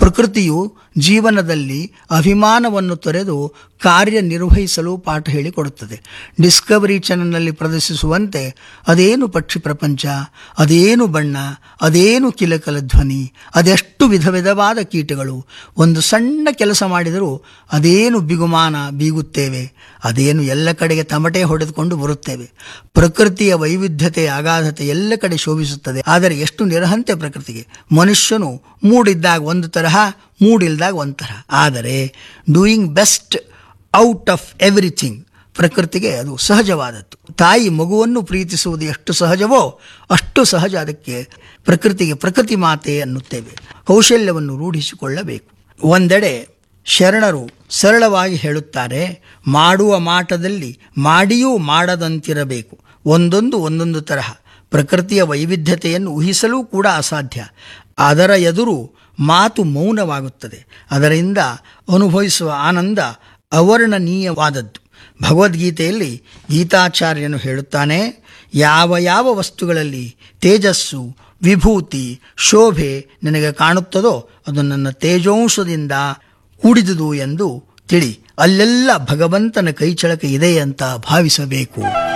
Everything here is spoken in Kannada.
ಪ್ರಕೃತಿಯು ಜೀವನದಲ್ಲಿ ಅಭಿಮಾನವನ್ನು ತೊರೆದು ಕಾರ್ಯನಿರ್ವಹಿಸಲು ಪಾಠ ಹೇಳಿಕೊಡುತ್ತದೆ ಡಿಸ್ಕವರಿ ಚಾನಲ್ನಲ್ಲಿ ಪ್ರದರ್ಶಿಸುವಂತೆ ಅದೇನು ಪಕ್ಷಿ ಪ್ರಪಂಚ ಅದೇನು ಬಣ್ಣ ಅದೇನು ಕಿಲಕಲ ಧ್ವನಿ ಅದೆಷ್ಟು ವಿಧ ವಿಧವಾದ ಕೀಟಗಳು ಒಂದು ಸಣ್ಣ ಕೆಲಸ ಮಾಡಿದರೂ ಅದೇನು ಬಿಗುಮಾನ ಬೀಗುತ್ತೇವೆ ಅದೇನು ಎಲ್ಲ ಕಡೆಗೆ ತಮಟೆ ಹೊಡೆದುಕೊಂಡು ಬರುತ್ತೇವೆ ಪ್ರಕೃತಿಯ ವೈವಿಧ್ಯತೆ ಅಗಾಧತೆ ಎಲ್ಲ ಕಡೆ ಶೋಭಿಸುತ್ತದೆ ಆದರೆ ಎಷ್ಟು ನಿರಹಂತೆ ಪ್ರಕೃತಿಗೆ ಮನುಷ್ಯನು ಮೂಡಿದ್ದಾಗ ಒಂದು ತರಹ ಮೂಡಿಲ್ದಾಗ ಒಂದು ತರಹ ಆದರೆ doing best out of everything ಪ್ರಕೃತಿಗೆ ಅದು ಸಹಜವಾದದ್ದು ತಾಯಿ ಮಗುವನ್ನು ಪ್ರೀತಿಸುವುದು ಎಷ್ಟು ಸಹಜವೋ ಅಷ್ಟು ಸಹಜ ಅದಕ್ಕೆ ಪ್ರಕೃತಿಗೆ ಪ್ರಕೃತಿ ಮಾತೆ ಅನ್ನುತ್ತೇವೆ ಕೌಶಲ್ಯವನ್ನು ರೂಢಿಸಿಕೊಳ್ಳಬೇಕು ಒಂದೆಡೆ ಶರಣರು ಸರಳವಾಗಿ ಹೇಳುತ್ತಾರೆ ಮಾಡುವ ಮಾಟದಲ್ಲಿ ಮಾಡಿಯೂ ಮಾಡದಂತಿರಬೇಕು ಒಂದೊಂದು ಒಂದೊಂದು ತರಹ ಪ್ರಕೃತಿಯ ವೈವಿಧ್ಯತೆಯನ್ನು ಊಹಿಸಲೂ ಕೂಡ ಅಸಾಧ್ಯ ಅದರ ಎದುರು ಮಾತು ಮೌನವಾಗುತ್ತದೆ ಅದರಿಂದ ಅನುಭವಿಸುವ ಆನಂದ ಅವರ್ಣನೀಯವಾದದ್ದು ಭಗವದ್ಗೀತೆಯಲ್ಲಿ ಗೀತಾಚಾರ್ಯನು ಹೇಳುತ್ತಾನೆ ಯಾವ ಯಾವ ವಸ್ತುಗಳಲ್ಲಿ ತೇಜಸ್ಸು ವಿಭೂತಿ ಶೋಭೆ ನಿನಗೆ ಕಾಣುತ್ತದೋ ಅದು ನನ್ನ ತೇಜೋಂಶದಿಂದ ಕೂಡಿದುದು ಎಂದು ತಿಳಿ ಅಲ್ಲೆಲ್ಲ ಭಗವಂತನ ಕೈಚಳಕ ಇದೆ ಅಂತ ಭಾವಿಸಬೇಕು